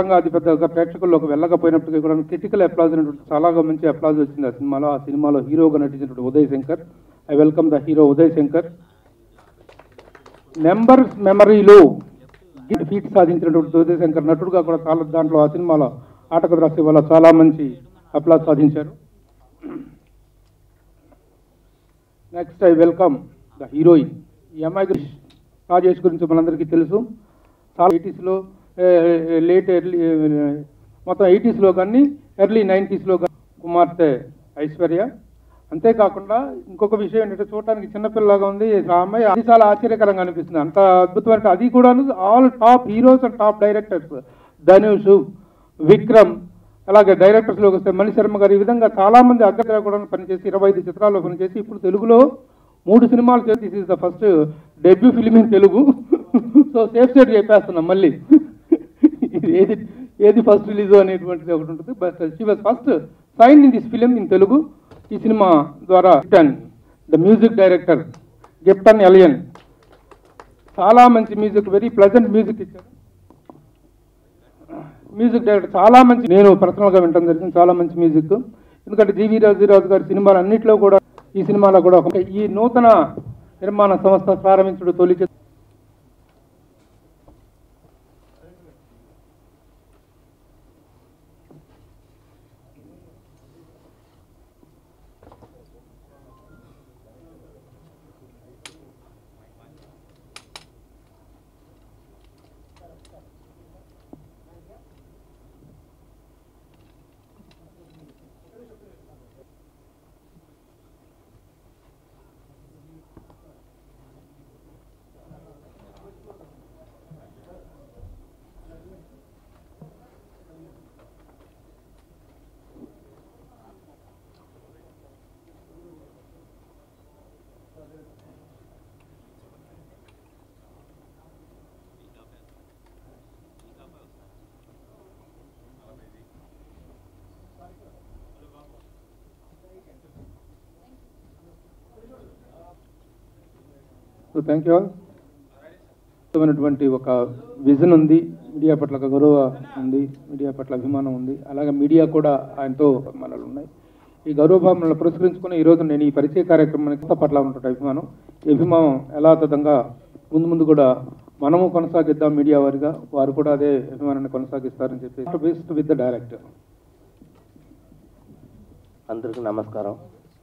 పరంగా అది పెద్దగా ప్రేక్షకుల్లోకి వెళ్ళకపోయినప్పటికీ కూడా క్రిటికల్ అప్లాజ్ అనేటువంటి చాలా మంచి అప్లాజ్ వచ్చింది ఆ సినిమాలో ఆ సినిమాలో హీరోగా నటించినటువంటి Uday Shankar I welcome the hero Uday Shankar numbers మెమరీలో ఫీట్ సాధించినటువంటి ఉదయ్ శంకర్ నటుడుగా కూడా చాలా దాంట్లో ఆ సినిమాలో ఆటకు రాసే వల్ల చాలా మంచి అప్లాజ్ సాధించారు next I welcome the heroine ఈ అమ్మాయి గురించి రాజేష్ గురించి మనందరికీ తెలుసు చాలా ఎయిటీస్లో లేట్ ఎర్లీ మొత్తం ఎయిటీస్లో కానీ ఎర్లీ నైంటీస్లో కానీ కుమార్తె ఐశ్వర్య అంతేకాకుండా ఇంకొక విషయం ఏంటంటే చూడటానికి చిన్నపిల్లగా ఉంది ఆ అమ్మాయి అది చాలా ఆశ్చర్యకరంగా అనిపిస్తుంది అంత అద్భుతమైన అది కూడా all top heroes and top directors Dhanush Vikram అలాగే డైరెక్టర్స్లోకి వస్తే మణి శర్మ గారు ఈ విధంగా చాలా మంది అగ్రగా కూడా పనిచేసి ఇరవై ఐదు చిత్రాల్లో పనిచేసి ఇప్పుడు తెలుగులో మూడు సినిమాలు చేసి this is the first debut film in Telugu so safe side చెప్పేస్తున్నాం మళ్ళీ ఇది ఏది ఏది ఫస్ట్ రిలీజ్ అనేటువంటిది ఒకటి ఉంటుంది but she was first sign in this film in Telugu ఈ సినిమా ద్వారా Gifton the music director Gifton Elias చాలా మంచి మ్యూజిక్ వెరీ ప్లెజెంట్ మ్యూజిక్ ఇచ్చారు మ్యూజిక్ డైరెక్టర్ చాలా మంచి నేను పర్సనల్గా వినడం జరిగింది చాలా మంచి మ్యూజిక్ ఎందుకంటే జీవి రాజు గారి సినిమాలు అన్నింటిలో కూడా ఈ సినిమాలో కూడా ఒక ఈ నూతన నిర్మాణ సంస్థ ప్రారంభించడం తొలి చిత్రం. సో థ్యాంక్ యూ ఆల్ అద్భుతమైనటువంటి ఒక విజన్ ఉంది మీడియా పట్ల ఒక గౌరవ ఉంది మీడియా పట్ల అభిమానం ఉంది అలాగే మీడియా కూడా ఆయనతో మనలు ఉన్నాయి ఈ గౌరవభావనలు పురస్కరించుకుని ఈ రోజు నేను ఈ పరిచయ కార్యక్రమానికి కొత్త పట్ల ఉంటుంటే అభిమానం ఈ అభిమానం యథాతథంగా ముందు ముందు కూడా మనము కొనసాగిద్దాం మీడియా వారిగా వారు కూడా అదే అభిమానాన్ని కొనసాగిస్తారని చెప్పి బెస్ట్ విత్ ద డైరెక్టర్ అందరికీ నమస్కారం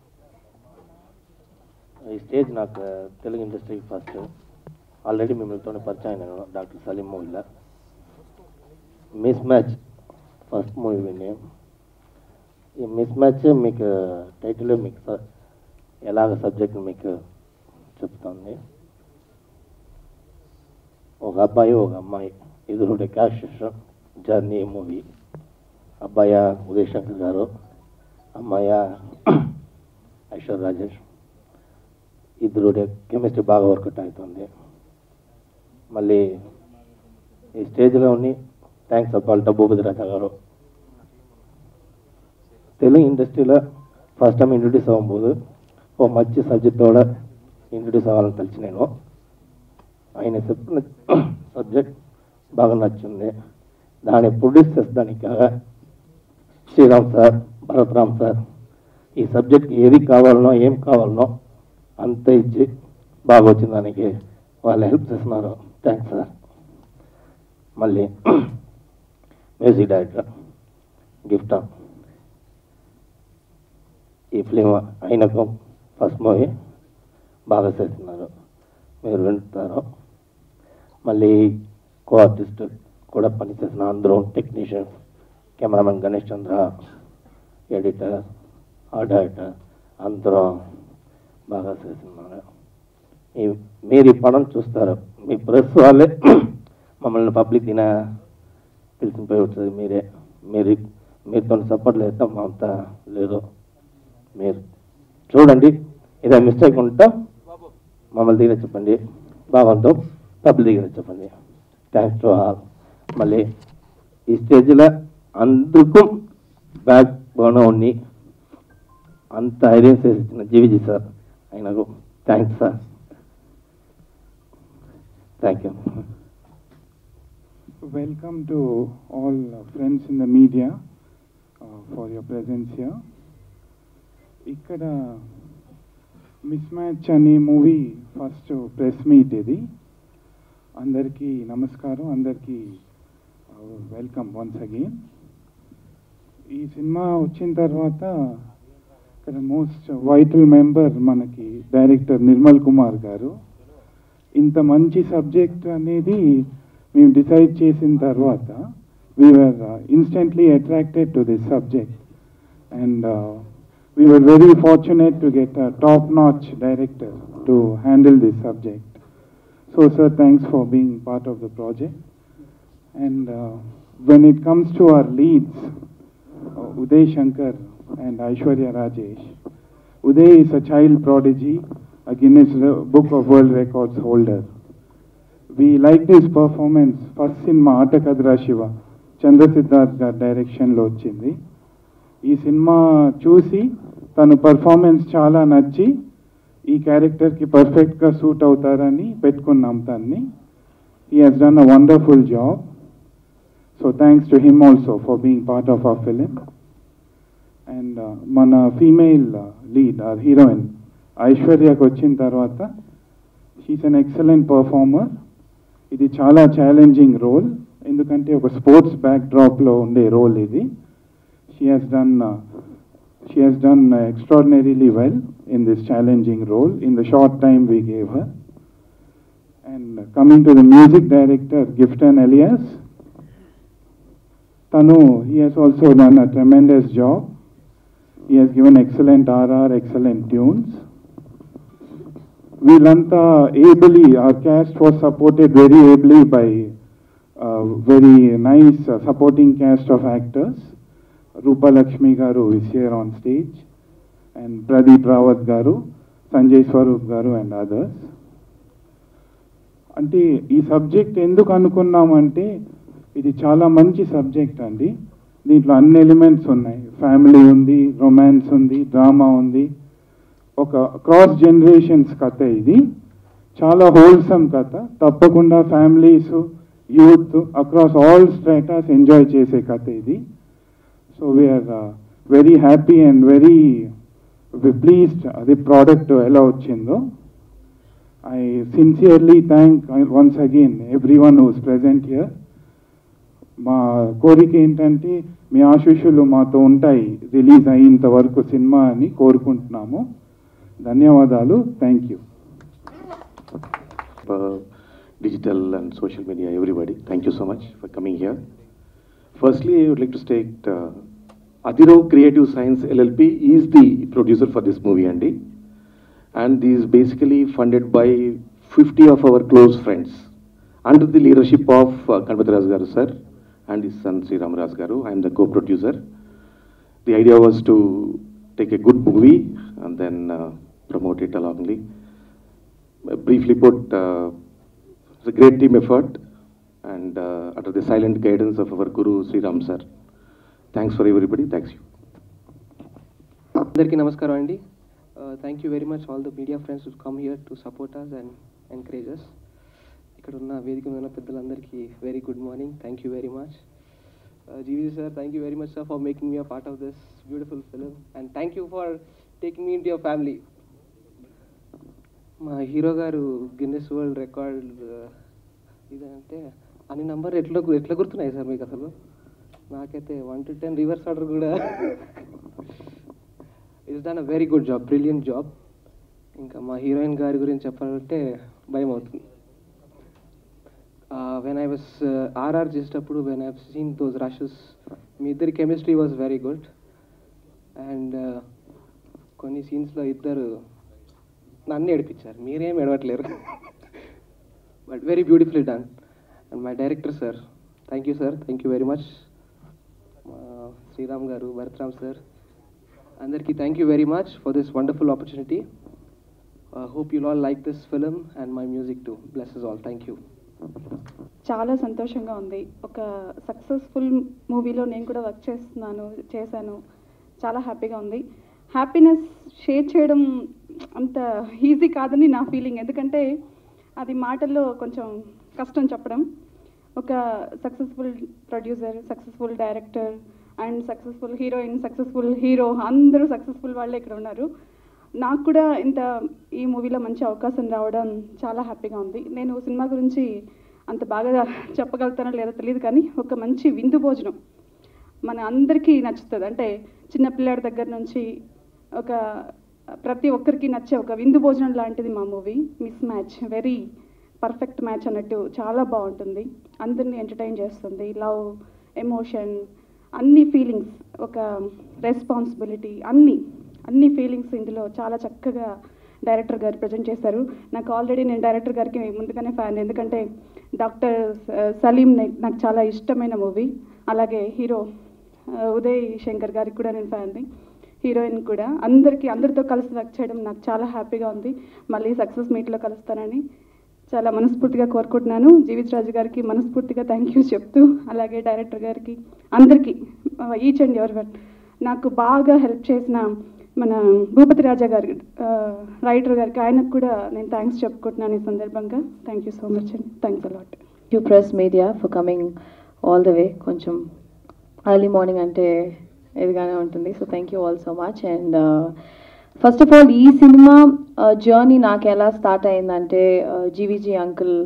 ఈ స్టేజ్ నాకు తెలుగు ఇండస్ట్రీకి ఫస్ట్ ఆల్రెడీ మిమ్మల్తో పరిచయం నేను డాక్టర్ సలీం మూవీలో మిస్ మ్యాచ్ ఫస్ట్ మూవీ విని ఈ మిస్ మ్యాచ్ మీకు టైటిల్ మీకు స- ఎలాగ సబ్జెక్ట్ మీకు చెప్తుంది ఒక అబ్బాయి ఒక అమ్మాయి ఇద్దరు క్యాష్ జర్నీ మూవీ అబ్బాయి ఉదయ్ శంకర్ గారు అమ్మాయ ఐశ్వర్ రాజేష్ ఇద్దరు కెమిస్ట్రీ బాగా వర్కౌట్ అవుతుంది మళ్ళీ ఈ స్టేజ్లో ఉన్ని థ్యాంక్స్ చెప్పాలి భూపతిరాజా గారు తెలుగు ఇండస్ట్రీలో ఫస్ట్ టైం ఇంట్రొడ్యూస్ అవ్వబోదు ఓ మంచి సబ్జెక్టోட ఇంట్రొడ్యూస్ అవ్వాలని తెలిసి నేను ఆయన చెప్పిన సబ్జెక్ట్ బాగా నచ్చింది దాన్ని ప్రొడ్యూస్ చేసేదానికి శ్రీరామ్ సార్ భరత్రామ్ సార్ ఈ సబ్జెక్ట్ ఏది కావాలనో ఏం కావాలనో అంత ఇచ్చి బాగా వచ్చిన దానికి వాళ్ళు హెల్ప్ చేస్తున్నారు థ్యాంక్స్ సార్ మళ్ళీ మ్యూజిక్ డైరెక్టర్ గిఫ్ట్ ఈ ఫిలిం అయినకు ఫస్ట్ మూవీ బాగా చేస్తున్నారు మీరు వింటున్నారు మళ్ళీ కో ఆర్టిస్ట్ కూడా పనిచేసిన అందరూ technicians cameraman Ganesh Chandra editor art director అందరూ బాగా చేస్తున్నారు ఈ మీరు ఈ పడం చూస్తారు మీ ప్రెస్ వాళ్ళే మమ్మల్ని పబ్లిక్ తిన పిలిచిన పోయి వచ్చేది మీరే మీరు మీతో సపోర్ట్ లేదు మా అంతా లేదు మీరు చూడండి ఏదైనా మిస్టేక్ ఉంటే మమ్మల్ని దగ్గర చెప్పండి బాగుందో పబ్లిక్ దగ్గర చెప్పండి థ్యాంక్స్ టు ఆల్ మళ్ళీ ఈ స్టేజ్లో అందుకు బ్యాక్ బోన్ ఉండి అంత ఐడియా చేసిన జీవిజీ సార్ ఆయనకు thanks sir thank you Welcome to all uh, friends in the media uh, for your presence here. ఇక్కడ మిస్ మ్యాచ్ అనే మూవీ ఫస్ట్ ప్రెస్ మీట్ ఇది అందరికీ నమస్కారం అందరికీ వెల్కమ్ వన్స్ అగైన్ ఈ సినిమా వచ్చిన తర్వాత ఇక్కడ మోస్ట్ వైటల్ మెంబర్ మనకి డైరెక్టర్ నిర్మల్ కుమార్ గారు ఇంత మంచి సబ్జెక్ట్ అనేది మేము డిసైడ్ చేసిన తర్వాత we are instantly attracted to this subject and we were very fortunate to get a top-notch director to handle this subject. So, sir, thanks for being part of the project. And uh, when it comes to our leads, uh, Uday Shankar and Aishwarya Rajesh, Uday is a child prodigy, a Guinness Re- Book of World Records holder. We liked his performance first సినిమా ఆటకద్రా శివ చంద్రసిద్ధార్థ్ గారి డైరెక్షన్లో వచ్చింది ఈ cinema చూసి తన performance చాలా నచ్చి ఈ క్యారెక్టర్కి పర్ఫెక్ట్గా సూట్ అవుతారని పెట్టుకున్నాం తన్ని he has done a wonderful job so thanks to him also for being part of our film and మన ఫీమేల్ లీడ్ ఆర్ హీరోయిన్ ఐశ్వర్యకు వచ్చిన తర్వాత షీస్ అన్ ఎక్సలెంట్ పర్ఫార్మర్ ఇది చాలా ఛాలెంజింగ్ రోల్ ఎందుకంటే ఒక స్పోర్ట్స్ బ్యాక్ డ్రాప్లో ఉండే రోల్ ఇది she has done uh, she has done uh, extraordinarily well in this challenging role in the short time we gave her and uh, coming to the music director gifton elias tanu he has also done a tremendous job he has given excellent rr excellent tunes వీళ్ళంతా ably our cast was supported very ably by uh, very nice uh, supporting cast of actors Rupalakshmi garu is here on stage, and Pradeep Rawat garu, Sanjay Swarup garu, and others. అంటే ఈ subject ఎందుకు అనుకున్నామంటే ఇది చాలా మంచి subject అండి దీంట్లో అన్ని elements ఉన్నాయి ఫ్యామిలీ ఉంది రొమాన్స్ ఉంది డ్రామా ఉంది ఒక క్రాస్ జనరేషన్స్ కథ ఇది చాలా హోల్సమ్ కథ తప్పకుండా families youth across all strata enjoy చేసే కథ ఇది so we are very happy and very pleased అది ప్రోడక్ట్ ఎలా వచ్చిందో I sincerely thank once again every one who's present here మా కోరిక ఏంటంటే మీ ఆశీస్సులు మాతో ఉంటాయి రిలీజ్ అయ్యేంత వరకు సినిమా అని కోరుకుంటున్నాము ధన్యవాదాలు thank you uh, digital and social media, everybody. Thank you so much for coming here. Firstly, I would like to state uh, Adiro Creative Science LLP is the producer for this movie, Andy. And this is basically funded by 50 of our close friends under the leadership of uh, Ganpati Raj Garu sir and his son Sri Ramaraj Garu. I am the co-producer. The idea was to take a good movie and then uh, promote it alongly. Uh, briefly put, uh, it's a great team effort and uh, under the silent guidance of our Guru Sri Ram sir. Thanks for everybody. Thanks you. అందరికీ నమస్కారం అండి thank you very much all the media friends to come here to support us and encourage us ఇక్కడ ఉన్న వేదిక మీద ఉన్న పెద్దలందరికీ very good morning thank you very much GV sir thank you very much sir for making me a part of this beautiful film and thank you for taking me in your family మా hero గారు Guinness world record ఇదంటే అన్ని number ఎట్లా గు- ఎట్లా గుర్తున్నాయి sir మీకు అసలు నాకైతే one two ten reverse order కూడా it's done a very good job brilliant job ఇంకా మా హీరోయిన్ గారి గురించి చెప్పాలంటే భయం అవుతుంది వెన్ ఐ వాస్ ఆర్ఆర్ చేసేటప్పుడు when I seen those rushes మీ ఇద్దరి chemistry was very good and కొన్ని సీన్స్లో ఇద్దరు నన్ను ఏడిపించారు మీరేం ఏడవట్లేరు but very beautifully done and my director sir thank you sir thank you very much Sriram గారు భరత్రామ్ సార్ అందరికీ thank you very much for this wonderful opportunity hope you all like this film and my music to bless all thank you చాలా సంతోషంగా ఉంది ఒక successful మూవీలో నేను కూడా work చేస్తున్నాను చేశాను చాలా హ్యాపీగా ఉంది హ్యాపీనెస్ షేర్ చేయడం అంత ఈజీ కాదని నా ఫీలింగ్ ఎందుకంటే అది మాటల్లో కొంచెం కష్టం చెప్పడం ఒక successful producer successful director and successful heroine successful hero అందరూ సక్సెస్ఫుల్ వాళ్ళే ఇక్కడ ఉన్నారు నాకు కూడా ఇంత ఈ మూవీలో మంచి అవకాశం రావడం చాలా హ్యాపీగా ఉంది నేను సినిమా గురించి అంత బాగా చెప్పగలుగుతానో లేదో తెలియదు కానీ ఒక మంచి విందు భోజనం మన అందరికీ నచ్చుతుంది అంటే చిన్నపిల్లాడి దగ్గర నుంచి ఒక ప్రతి ఒక్కరికి నచ్చే ఒక విందు భోజనం లాంటిది మా movie miss match very perfect match అన్నట్టు చాలా బాగుంటుంది అందరినీ ఎంటర్టైన్ చేస్తుంది లవ్ ఎమోషన్ అన్ని ఫీలింగ్స్ ఒక రెస్పాన్సిబిలిటీ అన్ని అన్ని ఫీలింగ్స్ ఇందులో చాలా చక్కగా డైరెక్టర్ గారు ప్రజెంట్ చేశారు నాకు ఆల్రెడీ నేను డైరెక్టర్ గారికి ముందుగానే ఫ్యాన్ ఎందుకంటే డాక్టర్ సలీం నే- నాకు చాలా ఇష్టమైన మూవీ అలాగే హీరో ఆ, ఉదయ్ శంకర్ గారికి కూడా నేను ఫ్యాన్ని హీరోయిన్ కూడా అందరికీ అందరితో కలిసి వర్క్ చేయడం నాకు చాలా హ్యాపీగా ఉంది మళ్ళీ సక్సెస్ మీట్లో కలుస్తానని చాలా మనస్ఫూర్తిగా కోరుకుంటున్నాను జీవిత్ రాజు గారికి మనస్ఫూర్తిగా థ్యాంక్ యూ చెప్తూ అలాగే డైరెక్టర్ గారికి అందరికీ ఈచ్ అండ్ ఎవరి వన్ నాకు బాగా హెల్ప్ చేసిన మన భూపతి రాజా గారి రైటర్ గారికి ఆయనకు కూడా నేను థ్యాంక్స్ చెప్పుకుంటున్నాను ఈ సందర్భంగా థ్యాంక్ యూ సో మచ్ అండి thanks a lot you press media for coming all the way కొంచెం ఎర్లీ మార్నింగ్ అంటే ఇదిగానే ఉంటుంది so thank you all so much and first of all ఈ సినిమా జర్నీ నాకు ఎలా స్టార్ట్ అయిందంటే జీవీజీ అంకుల్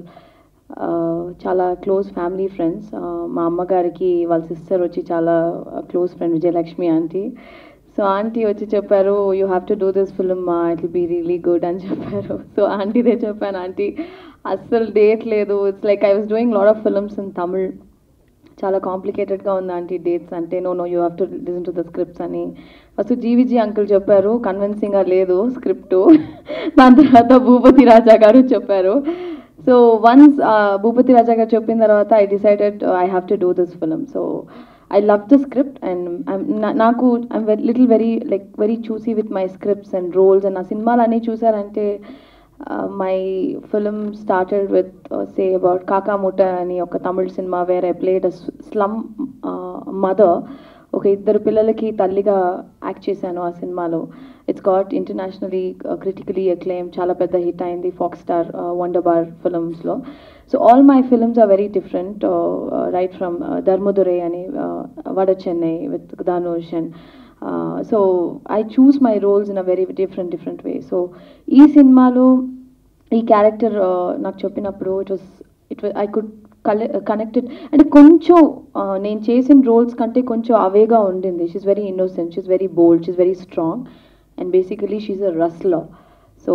చాలా క్లోజ్ ఫ్యామిలీ ఫ్రెండ్స్ మా అమ్మగారికి వాళ్ళ సిస్టర్ వచ్చి చాలా close friend Vijayalakshmi aunty so aunty వచ్చి చెప్పారు you have to do this film it will be really good అని చెప్పారు సో ఆంటీదే చెప్పాను ఆంటీ అస్సలు డేట్ లేదు it's like I was doing lot of films in Tamil చాలా కాంప్లికేటెడ్గా ఉంది ఆంటీ డేట్స్ అంటే no no you have to listen to the scripts అని ఫస్ట్ జీవిజీ అంకుల్ చెప్పారు కన్విన్సింగ్గా లేదు స్క్రిప్ట్ దాని తర్వాత భూపతి రాజా గారు చెప్పారు సో వన్స్ భూపతి రాజా గారు చెప్పిన తర్వాత I decided I have to do this film so I love the script and నాకు I'm little very like very choosy with my scripts and roles and నా సినిమాలు అన్నీ చూసారంటే my film started with say about Kaaka Muttai అని ఒక తమిళ cinema where I played a slum mother ఒక ఇద్దరు పిల్లలకి తల్లిగా యాక్ట్ చేశాను ఆ సినిమాలో it's got internationally critically acclaim చాలా పెద్ద హిట్ అయింది ఫాక్స్ స్టార్ వండర్ బార్ ఫిల్మ్స్లో so all my films are very different right from Dharmadurai అని Vada Chennai with Dhanush and so I choose my roles in a very different different way so ఈ సినిమాలో ఈ character నాకు చెప్పినప్పుడు it was it I could కలె connected అంటే కొంచెం uh, నేను చేసిన రోల్స్ కంటే కొంచెం అవేగా ఉండింది she's very innocent she's very bold she's very strong and basically she's a wrestler so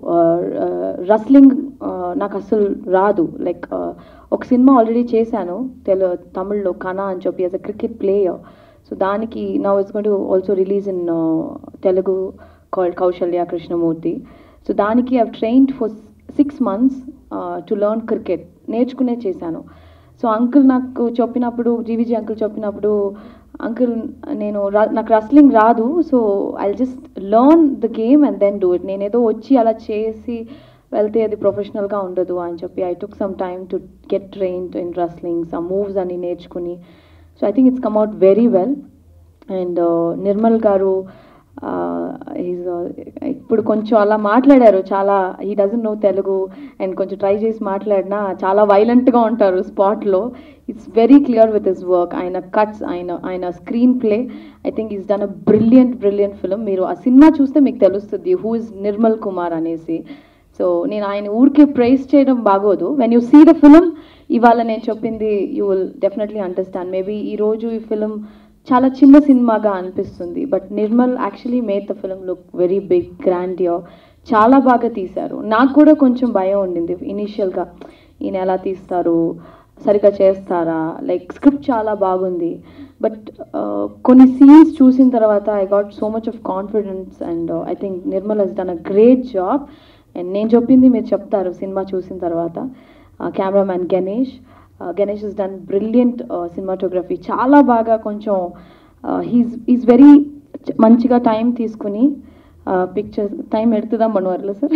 wrestling నాకు అసలు రాదు లైక్ ఒక సినిమా ఆల్రెడీ చేశాను తెలు తమిళ్లో కనా అని చెప్పి as a cricket player so దానికి now it's going to also release in Telugu called Kousalya Krishnamurthy so దానికి I've trained for six months to learn cricket నేర్చుకునే చేశాను సో అంకుల్ నాకు చెప్పినప్పుడు జీవిజీ అంకుల్ చెప్పినప్పుడు అంకుల్ నేను రా- నాకు రస్లింగ్ రాదు so I just learn the game and then do it నేను ఏదో వచ్చి అలా చేసి వెళ్తే అది ప్రొఫెషనల్గా ఉండదు అని చెప్పి I took some time to get trained in wrestling some moves అని నేర్చుకుని so I think it's come out very well and Nirmal గారు ఈజ్ ఇప్పుడు కొంచెం అలా మాట్లాడారు చాలా ఈ డజన్ నో తెలుగు అండ్ కొంచెం ట్రై చేసి మాట్లాడినా చాలా వైలెంట్గా ఉంటారు స్పాట్లో it's very clear with his work ఆయన కట్స్ ఆయన ఆయన screenplay I think is done a brilliant brilliant film మీరు ఆ సినిమా చూస్తే మీకు తెలుస్తుంది హూ ఇస్ నిర్మల్ కుమార్ అనేసి సో నేను ఆయన ఊరికే ప్రైజ్ చేయడం బాగోదు when you see the film ఇవాళ నేను చెప్పింది you will definitely understand maybe ఈరోజు ఈ ఫిలిం చాలా చిన్న సినిమాగా అనిపిస్తుంది but Nirmal actually made the film look very big grandeur చాలా బాగా తీశారు నాకు కూడా కొంచెం భయం ఉండింది ఇనీషియల్గా ఈయన ఎలా తీస్తారు సరిగ్గా చేస్తారా లైక్ స్క్రిప్ట్ చాలా బాగుంది బట్ కొన్ని సీన్స్ చూసిన తర్వాత I got so much of confidence and I think Nirmal he's done a great job and నేను చెప్పింది మీరు చెప్తారు సినిమా చూసిన తర్వాత cameraman Ganesh Ganesh is done brilliant cinematography చాలా బాగా కొంచెం హీస్ ఈజ్ వెరీ మంచిగా టైం తీసుకుని పిక్చర్స్ టైం ఎడుతుందా మనవర్లో సార్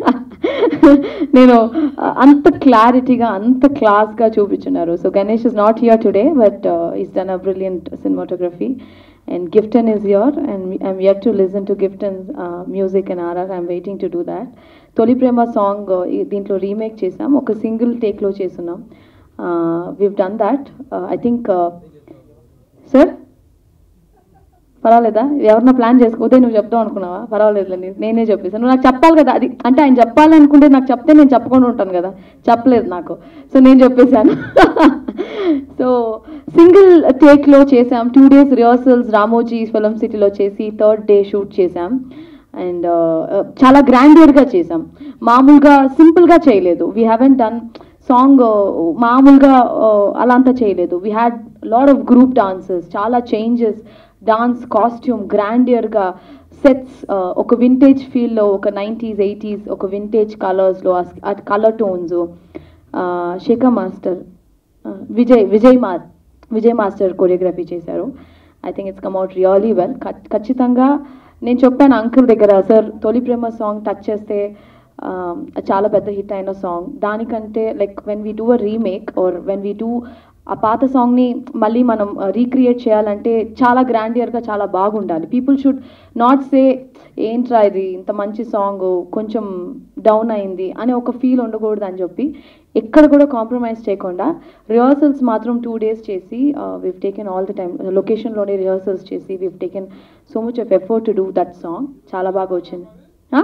నేను uh, అంత క్లారిటీగా అంత క్లాస్గా చూపించున్నారు so Ganesh is not here today but is done a brilliant cinematography and Gifton is here and I'm yet to listen to Gifton music and RR I'm waiting to do that Tholi Prema song దీంట్లో remake చేసాం ఒక single టేక్లో చేస్తున్నాం we've done that I think sir పర్వాలేదా ఎవరన్నా plan చేసుకో ఉదయం నువ్వు చెప్తావు అనుకున్నావా పర్వాలేదు నేనే చెప్పేసాను నువ్వు నాకు చెప్పాలి కదా అది అంటే ఆయన చెప్పాలి అనుకుంటే నాకు చెప్తే నేను చెప్పకుండా ఉంటాను కదా చెప్పలేదు నాకు సో నేను చెప్పేశాను సో సింగిల్ టేక్లో చేసాం two days rehearsals Ramoji film సిటీలో చేసి థర్డ్ డే షూట్ చేసాం అండ్ చాలా గ్రాండియర్గా చేసాం మామూలుగా సింపుల్గా చేయలేదు వీ హ్యావెన్ డన్ సాంగ్ మామూలుగా uh, అలా అంతా చేయలేదు we had lot of group dances చాలా చేంజెస్ డాన్స్ కాస్ట్యూమ్ గ్రాండియర్గా సెట్స్ ఒక వింటేజ్ ఫీల్లో ఒక నైంటీస్ ఎయిటీస్ ఒక వింటేజ్ కలర్స్లో ఆ colour tones Shekhar master Vijay Vijay మా విజయ్ మాస్టర్ కొరియోగ్రఫీ చేశారు I think it's come out really well ఖచ్చితంగా నేను చెప్పాను అంకుల్ దగ్గర sir Tholi Prema song touch చేస్తే um, చాలా పెద్ద హిట్ అయిన సాంగ్ దానికంటే like when we do a remake or when we do ఆ పాత సాంగ్ని మళ్ళీ మనం రీక్రియేట్ చేయాలంటే చాలా గ్రాండియర్గా చాలా బాగుండాలి పీపుల్ షుడ్ నాట్ సే ఏంట్రా ఇది ఇంత మంచి సాంగ్ కొంచెం డౌన్ అయింది అనే ఒక ఫీల్ ఉండకూడదు అని చెప్పి ఎక్కడ కూడా కాంప్రమైజ్ చేయకుండా రిహార్సల్స్ మాత్రం టూ డేస్ చేసి we've taken all the time లొకేషన్లోనే రిహార్సల్స్ చేసి we've taken so much of effort to do that song చాలా బాగా వచ్చింది Huh?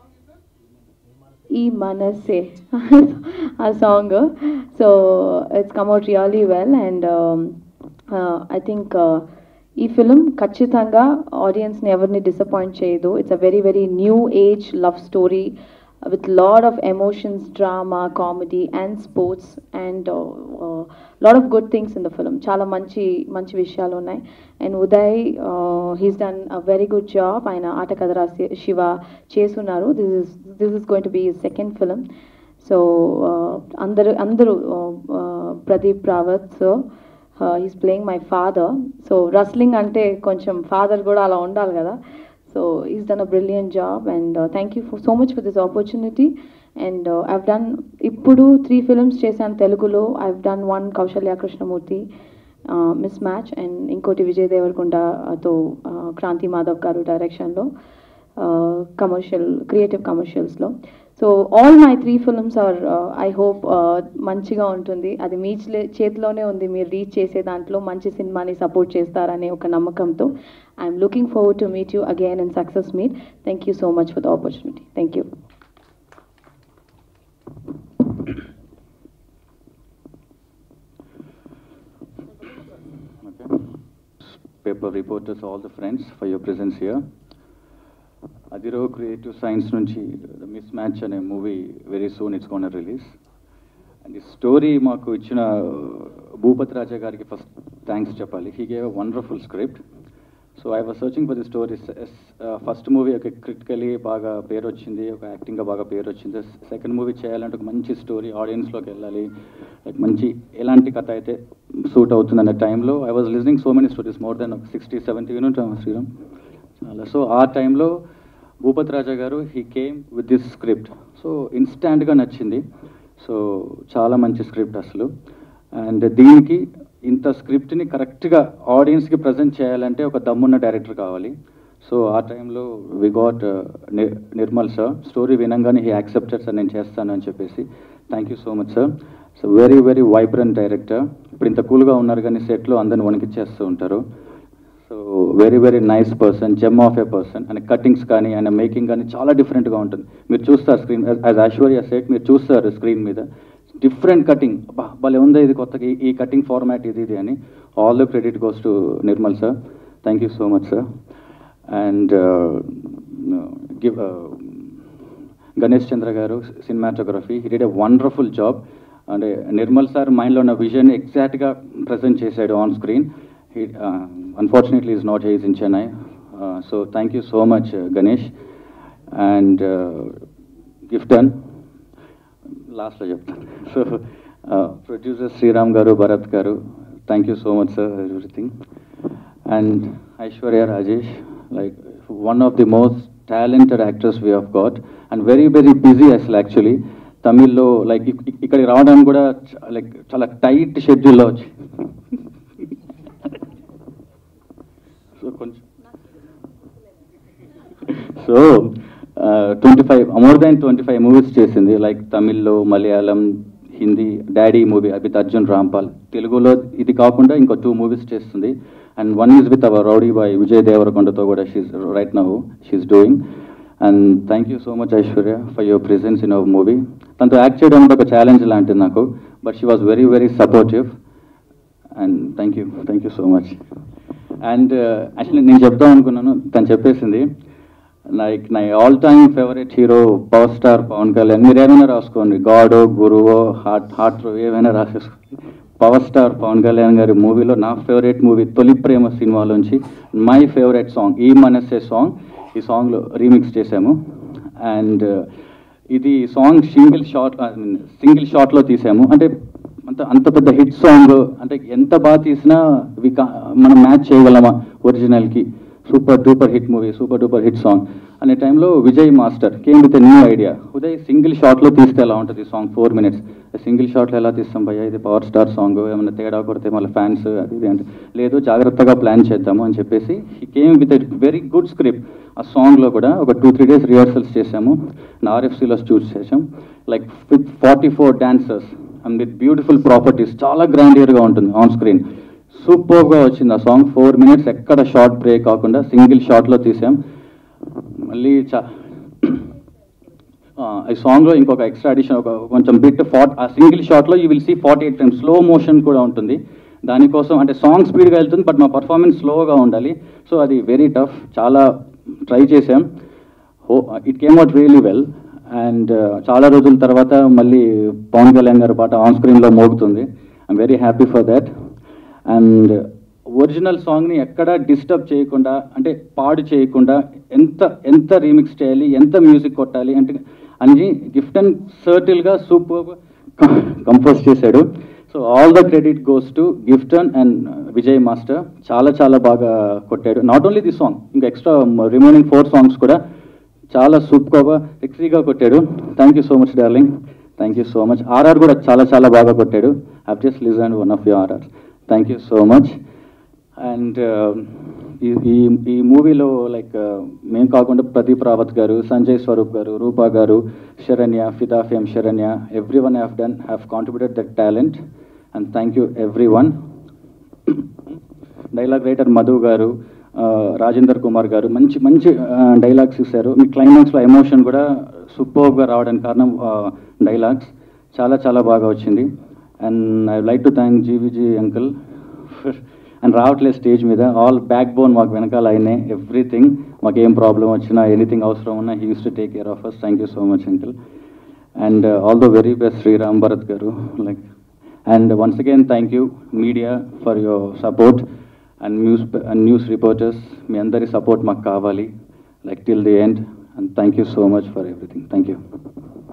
ఈ మనసే ఆ song so it's come out really well and I think ఈ ఫిలిం ఖచ్చితంగా ఆడియన్స్ని ఎవరిని డిసప్పాయింట్ చేయదు it's a very very new age love story with lot of emotions drama comedy and sports and lot of good things in the film చాలా మంచి మంచి విషయాలు ఉన్నాయి and Uday he's done a very good job ఆయన ఆట కథ రాసి శివ చేస్తున్నారు this is this is going to be second film so అందరూ అందరూ uh, Pradeep Rawat so he's playing my father so wrestling అంటే కొంచెం ఫాదర్ కూడా అలా ఉండాలి కదా so is done a brilliant job and thank you for so much for this opportunity and I've done ఇప్పుడు three films చేశాను తెలుగులో I've done one Kousalya Krishnamurthy miss match and ఇంకోటి విజయ్ దేవరకొండతో క్రాంతి మాధవ్ గారు డైరెక్షన్లో కమర్షియల్ క్రియేటివ్ కమర్షియల్స్లో so all my three films are I hope మంచిగా ఉంటుంది అది మీ చే- చేతిలోనే ఉంది మీరు రీచ్ చేసే దాంట్లో మంచి సినిమాని సపోర్ట్ చేస్తారనే ఒక నమ్మకంతో I'm looking forward to meet you again and success meet thank you so much for the opportunity thank you Okay. Paper reporters, all the friends, for your presence here. అదిరో creative science నుంచి the miss match అనే movie very soon it's gonna release and ఈ story మాకు ఇచ్చిన భూపతి రాజా గారికి first thanks చెప్పాలి he gave a wonderful script so I was searching for the stories first movie ఒక critically బాగా పేరు వచ్చింది ఒక యాక్టింగ్గా బాగా పేరు వచ్చింది సెకండ్ మూవీ చేయాలంటే ఒక మంచి స్టోరీ ఆడియన్స్లోకి వెళ్ళాలి లైక్ మంచి ఎలాంటి కథ అయితే సూట్ అవుతుందన్న టైంలో I was listening so many stories more than ఒక సిక్స్టీ సెవెంటీ వినుంటాం శ్రీరామ్ చాలా సో ఆ టైంలో భూపతి రాజా గారు he came with this script so ఇన్స్టాంట్గా నచ్చింది సో చాలా మంచి స్క్రిప్ట్ అసలు అండ్ దీనికి ఇంత స్క్రిప్ట్ని కరెక్ట్గా ఆడియన్స్కి ప్రజెంట్ చేయాలంటే ఒక దమ్మున్న డైరెక్టర్ కావాలి సో ఆ టైంలో we got Nirmal sir story వినంగానే హీ యాక్సెప్టెడ్ సార్ నేను చేస్తాను అని చెప్పేసి thank you so much sir so very very vibrant director ఇప్పుడు ఇంత కూల్గా ఉన్నారు కానీ సెట్లో అందరిని వణికిచ్చేస్తూ ఉంటారు so very very nice person gem of a person ఆయన కటింగ్స్ కానీ ఆయన మేకింగ్ కానీ చాలా డిఫరెంట్గా ఉంటుంది మీరు చూస్తారు స్క్రీన్ యాజ్ ఐశ్వర్య సెట్ మీరు చూస్తారు స్క్రీన్ మీద డిఫరెంట్ కటింగ్ అబ్బా భలే ఉందా ఇది కొత్తగా ఈ- ఈ కటింగ్ ఫార్మాట్ ఇది ఇది అని all the credit goes to Nirmal sir thank you so much sir and give Ganesh Chandra garu cinematography he did a wonderful job అంటే నిర్మల్ సార్ మైండ్లో ఉన్న విజన్ ఎగ్జాక్ట్గా ప్రజెంట్ చేశాడు on screen he unfortunately is not he's in Chennai so thank you so much Ganesh and Gifton లాస్ట్లో చెప్తాను so producer Sriram garu Bharat garu thank you so much sir everything and Aishwarya Rajesh like one of the most talented actors we have got and very very busy అసలు actually తమిళ్లో like ఇక్కడికి రావడానికి కూడా like చాలా tight షెడ్యూల్లో వచ్చి సో కొంచెం so twenty five more than twenty five movies చేసింది లైక్ తమిళ్లో Malayalam Hindi daddy movie with Arjun Rampal తెలుగులో ఇది కాకుండా ఇంకో టూ మూవీస్ చేస్తుంది and one is with our rowdy boy Vijay దేవరకొండతో కూడా she's right now she's doing and thank you so much Aishwarya for your presence in our movie తనతో యాక్ట్ చేయడం అంటే ఒక ఛాలెంజ్ లాంటిది నాకు but she was very very supportive and thank you thank you so much and actually నేను చెప్దాం అనుకున్నాను తను చెప్పేసింది లైక్ నా all time favourite hero power star Pawan Kalyan మీరు ఏమైనా రాసుకోండి గాడో గురువో హార్ట్ హార్ట్ ఏమైనా రాసేసుకోండి పవర్ స్టార్ పవన్ కళ్యాణ్ గారి మూవీలో నా ఫేవరెట్ మూవీ తొలి ప్రేమ సినిమాలోంచి మై ఫేవరెట్ సాంగ్ ఈ మనసే సాంగ్ ఈ సాంగ్లో రీమిక్స్ చేశాము అండ్ ఇది సాంగ్ సింగిల్ షాట్ సింగిల్ షాట్లో తీసాము అంటే అంత అంత పెద్ద హిట్ సాంగ్ అంటే ఎంత బాగా తీసినా వి మనం మ్యాచ్ చేయగలమా ఒరిజినల్కి super duper hit movie super duper hit song అనే టైంలో Vijay master came with new idea Uday single షాట్లో తీస్తే ఎలా ఉంటుంది సాంగ్ ఫోర్ మినిట్స్ సింగిల్ షాట్లో ఎలా తీస్తాం భయ్యా ఇది పవర్ స్టార్ సాంగ్ ఏమైనా తేడా కొడితే మళ్ళీ ఫ్యాన్స్ అది ఇది అంటే లేదు జాగ్రత్తగా ప్లాన్ చేద్దాము అని చెప్పేసి he came with very good script ఆ సాంగ్లో కూడా ఒక టూ త్రీ డేస్ రిహర్సల్స్ చేసాము ఆర్ఎఫ్సీలో చూస్ చేసాం like with forty four dancers and with beautiful properties చాలా గ్రాండియర్గా ఉంటుంది ఆన్ స్క్రీన్ సూపర్గా వచ్చింది ఆ సాంగ్ ఫోర్ మినిట్స్ ఎక్కడ షార్ట్ బ్రేక్ కాకుండా సింగిల్ షాట్లో తీసాం మళ్ళీ చా ఆ, ఈ సాంగ్లో ఇంకొక ఎక్స్ట్రా అడిషన్ ఒక కొంచెం బిట్ ఫార్ట్ ఆ సింగిల్ షాట్లో you will see forty eight frames slow motion కూడా ఉంటుంది దానికోసం అంటే సాంగ్ స్పీడ్గా వెళ్తుంది బట్ మా పర్ఫార్మెన్స్ స్లోగా ఉండాలి సో అది వెరీ టఫ్ చాలా ట్రై చేసాం how it came out really well and చాలా రోజుల తర్వాత మళ్ళీ పవన్ కళ్యాణ్ గారి పాట ఆన్ స్క్రీన్లో మోగుతుంది I'm very happy for that and original సాంగ్ని ఎక్కడ డిస్టర్బ్ చేయకుండా అంటే పాడు చేయకుండా ఎంత ఎంత రీమిక్స్ చేయాలి ఎంత మ్యూజిక్ కొట్టాలి అంటే అని గిఫ్ట్ అండ్ సర్టిల్గా సూపర్ కంపోజ్ చేశాడు so all the credit goes to Gifton and Vijay master చాలా చాలా బాగా కొట్టాడు నాట్ ఓన్లీ ది సాంగ్ ఇంకా ఎక్స్ట్రా రిమైనింగ్ ఫోర్ సాంగ్స్ కూడా చాలా సూపర్గా ఎక్స్ట్రీగా కొట్టాడు thank you so much darling thank you so much RR కూడా చాలా చాలా బాగా కొట్టాడు have just listen one of you RR thank you so much and ఈ ఈ ఈ మూవీలో లైక్ మేము కాకుండా ప్రదీప్ రావత్ గారు సంజయ్ స్వరూప్ గారు రూపా garu Saranya Fidaa fame Saranya everyone have done have contributed that talent and thank you everyone dialogue writer Madhu garu ఆ, రాజేందర్ కుమార్ గారు మంచి మంచి డైలాగ్స్ ఇస్తారు మీ క్లైమాక్స్లో ఎమోషన్ కూడా సూపర్గా రావడానికి కారణం డైలాగ్స్ చాలా చాలా బాగా వచ్చింది and I like to thank GVG uncle and రావట్లేదు స్టేజ్ మీద ఆల్ బ్యాక్ బోన్ మాకు వెనకాల అయినాయి ఎవ్రీథింగ్ మాకు ఏం ప్రాబ్లం వచ్చినా ఎనీథింగ్ అవసరం ఉన్నా he used to take care of us thank you so much uncle and all the very best Sriram Bharat garu like and once again thank you media for your support and news and news reporters మీ అందరి support మాకు కావాలి like till the end and thank you so much for everything thank you